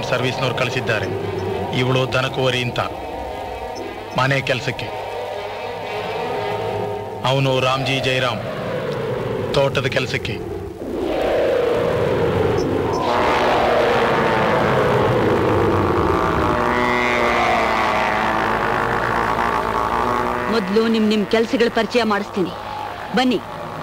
Government ಸರ್ವಿಸ್ನವ್ರು ಕಳಿಸಿದ್ದಾರೆ ಇವಳು ದನಕುವರಿ ಅಂತ ಮನೆ ಕೆಲಸಕ್ಕೆ ಅವನು ರಾಮ್ಜಿ ಜಯರಾಮ್ ತೋಟದ ಕೆಲಸಕ್ಕೆ ಮೊದಲು ನಿಮ್ ನಿಮ್ ಕೆಲ್ಸಗಳ ಪರಿಚಯ ಮಾಡಿಸ್ತೀನಿ ಬನ್ನಿ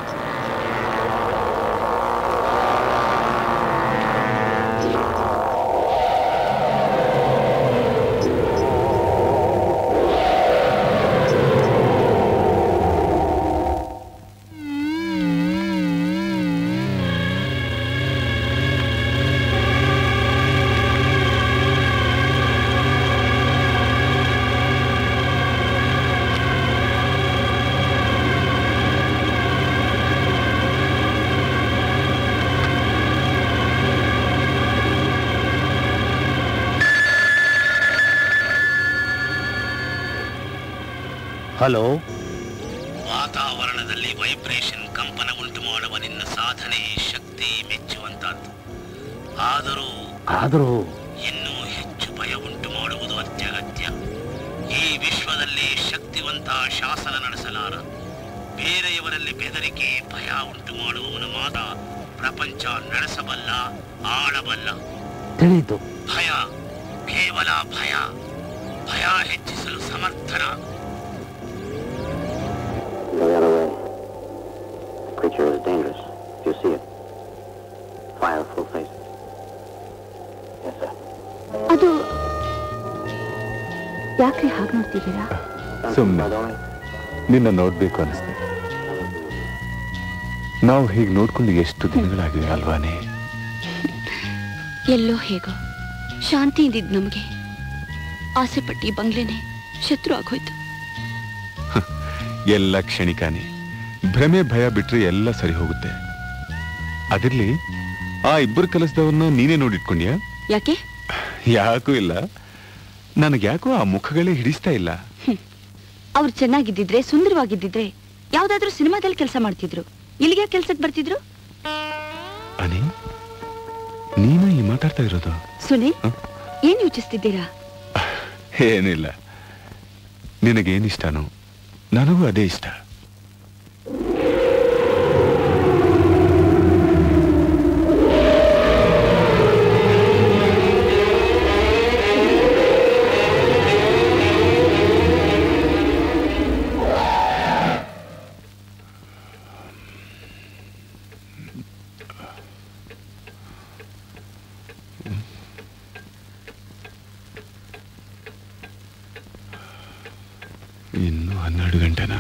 ಹಲೋ ವಾತಾವರಣದಲ್ಲಿ ವೈಬ್ರೇಷನ್ ಕಂಪನ ಉಂಟು ಮಾಡುವ ನಿನ್ನ ಸಾಧನೆ ಶಕ್ತಿ ಮೆಚ್ಚುವಂತಹದ್ದು ಆದರೂ ಆದರೂ ಇನ್ನೂ ಹೆಚ್ಚು ಭಯ ಉಂಟು ಮಾಡುವುದು ಅತ್ಯಗತ್ಯ ಈ ವಿಶ್ವದಲ್ಲಿ ಶಕ್ತಿವಂತ ಶಾಸನ ನಡೆಸಲಾರ ಬೇರೆಯವರಲ್ಲಿ ಬೆದರಿಕೆ ಭಯ ಉಂಟು ಮಾಡುವವನು ಮಾತ್ರ ಪ್ರಪಂಚ ನಡೆಸಬಲ್ಲ ಆಳಬಲ್ಲ ತಿಳಿಯಿತು ಭಯ ಕೇವಲ ಭಯ ಭಯ ಹೆಚ್ಚಿಸಲು ಸಮರ್ಥನ The other way. Creature is dangerous. If you see it, fire full face. Yes, sir. ಅದು ಯಾಕ್ರಿ ಹಾಗೆ ನೋಡ್ತಿದ್ದೀರಾ ಸುಮ್ನೆ. ನಿನ್ನ ನೋಡ್ಬೇಕು ಅನಿಸ್ತು ನಾವು ಹೀಗೆ ನೋಡ್ಕೊಂಡು ಎಷ್ಟು ದಿನಗಳಾಗಿವೆ ಅಲ್ವಾನೇ ಎಲ್ಲೋ ಹೇಗೋ ಶಾಂತಿಯಿಂದಿದ್ ನಮಗೆ ಆಸೆ ಪಟ್ಟಿ ಬಂಗ್ಲೆನೆ ಶತ್ರು ಆಗೋಯ್ತು ಎಲ್ಲ ಕ್ಷಣಿಕಾನೆ ಭ್ರಮೆ ಭಯ ಬಿಟ್ರೆ ಎಲ್ಲ ಸರಿ ಹೋಗುತ್ತೆ ಅದಿರ್ಲಿ ಆ ಇಬ್ಬರು ಕೆಲಸದವನ್ನ ನೀನೇ ನೋಡಿಟ್ಕೊಂಡ್ಯಾ ಯಾಕೆ ಯಾಕೂ ಇಲ್ಲ ನನಗೆ ಯಾಕೋ ಆ ಮುಖಗಳೇ ಹಿಡಿಸ್ತಾ ಇಲ್ಲ ಅವ್ರು ಚೆನ್ನಾಗಿದ್ದಿದ್ರೆ ಸುಂದರವಾಗಿದ್ದಿದ್ರೆ ಯಾವ್ದಾದ್ರೂ ಸಿನಿಮಾದಲ್ಲಿ ಕೆಲಸ ಮಾಡ್ತಿದ್ರು ಇಲ್ಲಿಗೆ ಕೆಲ್ಸಕ್ಕೆ ಬರ್ತಿದ್ರು ಅನಿ ನೀನು ಈ ಮಾತಾಡ್ತಾ ಇರೋದು ಸುನಿಲ್ ಹ? ಏನ್ ಯೋಚಿಸ್ತಿದ್ದೀರಾ ಏನಿಲ್ಲ ನಿನಗೇನಿಷ್ಟನೋ ನನಗೂ ಅದೇ ಇಷ್ಟ ಇನ್ನು ಹನ್ನೆರಡು ಗಂಟೆನಾ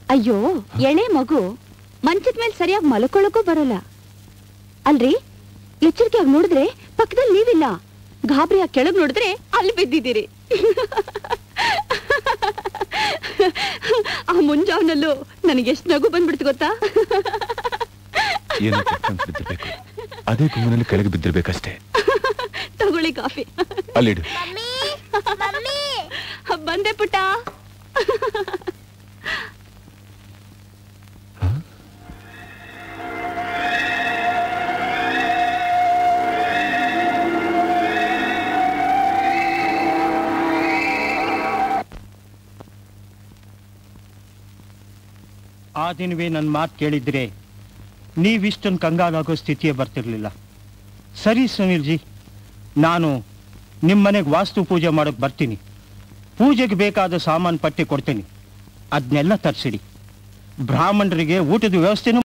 ಅಯ್ಯೋ ಎಳೆ ಮಗು ಮಂಚದ ಮೇಲೆ ಸರಿಯಾಗಿ ಮಲ್ಕೊಳ್ಳೋಕ್ಕೂ ಬರಲ್ಲ ಅಲ್ರಿ ಎಚ್ಚರಿಕೆಯಾಗಿ ನೋಡಿದ್ರೆ ಪಕ್ಕದಲ್ಲಿ ನೀವಿಲ್ಲ ಗಾಬರಿಯಾಗಿ ಕೆಳಗ್ ನೋಡಿದ್ರೆ ಅಲ್ಲಿ ಬಿದ್ದಿದ್ದೀರಿ ಆ ಮುಂಜಾವನಲ್ಲೂ ನನಗೆ ಎಷ್ಟು ನಗು ಬಂದ್ಬಿಡ್ತು ಗೊತ್ತಾ ಏನೋ ಕೆಟ್ಟಂಗ್ ಬಿದ್ದಿರ್ಬೇಕು ಅದೇ ಗುಂಗಿನಲ್ಲಿ ಕೆಳಗೆ ಬಿದ್ದಿರ್ಬೇಕಷ್ಟೇ ತಗೊಳ್ಳಿ ಕಾಫಿ ಅಲ್ಲಿಡು ಬಂದೆ ಪುಟ್ಟ ಆ ದಿನವೇ ನನ್ನ ಮಾತು ಕೇಳಿದ್ರೆ ನೀವಿಷ್ಟೊಂದು ಕಂಗಾಲಾಗೋ ಸ್ಥಿತಿಯೇ ಬರ್ತಿರ್ಲಿಲ್ಲ ಸರಿ ಸುನೀಲ್ಜಿ ನಾನು ನಿಮ್ಮ ಮನೆಗೆ ವಾಸ್ತು ಪೂಜೆ ಮಾಡೋಕೆ ಬರ್ತೀನಿ ಪೂಜೆಗೆ ಬೇಕಾದ ಸಾಮಾನು ಪಟ್ಟಿ ಕೊಡ್ತೀನಿ ಅದನ್ನೆಲ್ಲ ತರಿಸಿಡಿ ಬ್ರಾಹ್ಮಣರಿಗೆ ಊಟದ ವ್ಯವಸ್ಥೆನೂ